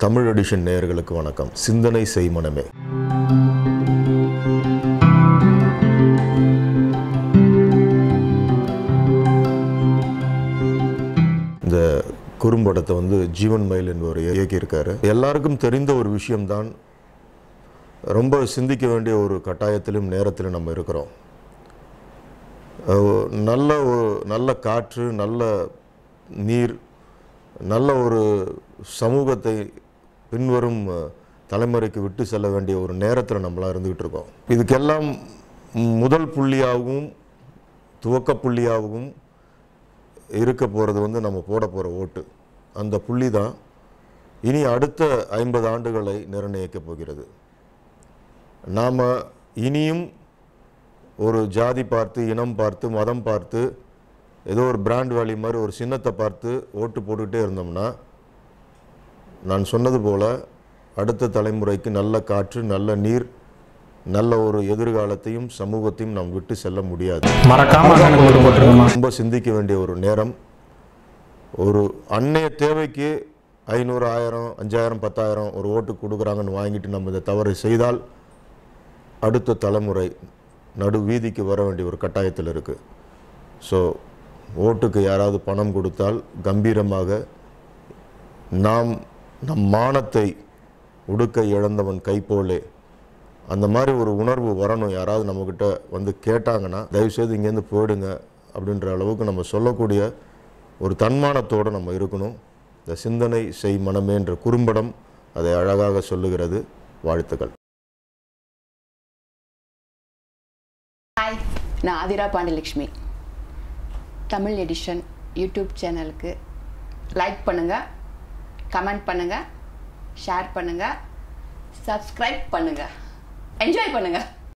Tamil edition நேயர்களுக்கு வணக்கம் சிந்தனை செய் மனமே இந்த குறும்படத்தை வந்து ஜீவன் மயில் என்பவர் இயக்கியிருக்காரு எல்லாருக்கும் தெரிந்த ஒரு விஷயம்தான் ரொம்ப சிந்திக்க வேண்டிய ஒரு கட்டாயத்திலும் நேரத்திலும் நம்ம இருக்கிறோம் அஹ் நல்ல ஒரு நல்ல காற்று நல்ல நீர் நல்ல ஒரு சமூகத்தை பின்வரும் அஹ், தலைமுறைக்கு விட்டு செல்ல வேண்டிய ஒரு நேரத்தில் நம்மளாம் இருந்துகிட்டு இருக்கோம் இதுக்கெல்லாம் முதல் புள்ளியாகவும் துவக்க புள்ளியாகவும் இருக்க போகிறது வந்து நம்ம போட போகிற ஓட்டு அந்த புள்ளி தான் இனி அடுத்த ஐம்பது ஆண்டுகளை நிர்ணயிக்கப் போகிறது நாம் இனியும் ஒரு ஜாதி பார்த்து இனம் பார்த்து மதம் பார்த்து ஏதோ ஒரு பிராண்ட் வேல்யூ மாதிரி ஒரு சின்னத்தை பார்த்து ஓட்டு போட்டுக்கிட்டே இருந்தோம்னா நான் சொன்னது போல் அடுத்த தலைமுறைக்கு நல்ல காற்று நல்ல நீர் நல்ல ஒரு எதிர்காலத்தையும் சமூகத்தையும் நாம் விட்டு செல்ல முடியாது மறக்காம எனக்கு ஓட்டு போட்டுருங்கம்மா ரொம்ப சிந்திக்க வேண்டிய ஒரு நேரம் ஒரு அன்னைய தேவைக்கு ஐநூறு ஆயிரம் அஞ்சாயிரம் பத்தாயிரம் ஒரு ஓட்டு கொடுக்குறாங்கன்னு வாங்கிட்டு நம்ம இந்த தவறை செய்தால் அடுத்த தலைமுறை நடு வீதிக்கு வர வேண்டிய ஒரு கட்டாயத்தில் இருக்குது ஸோ ஓட்டுக்கு யாராவது பணம் கொடுத்தால் கம்பீரமாக நாம் நம் மானத்தை உடுக்க இழந்தவன் கை போலே அந்த மாதிரி ஒரு உணர்வு வரணும் யாராவது நம்மக்கிட்ட வந்து கேட்டாங்கன்னா தயவுசெய்து இங்கேருந்து போயிடுங்க அப்படின்ற அளவுக்கு நம்ம சொல்லக்கூடிய ஒரு தன்மானத்தோடு நம்ம இருக்கணும் இந்த சிந்தனை செய் மனமே என்ற குறும்படம் அதை அழகாக சொல்லுகிறது வாழ்த்துக்கள் ஹாய் நான் ஆதிரா பாண்டியலட்சுமி தமிழ் எடிஷன் யூடியூப் சேனலுக்கு லைக் பண்ணுங்கள் கமெண்ட் பண்ணுங்கள் ஷேர் பண்ணுங்கள் சப்ஸ்கிரைப் பண்ணுங்கள் என்ஜாய் பண்ணுங்கள்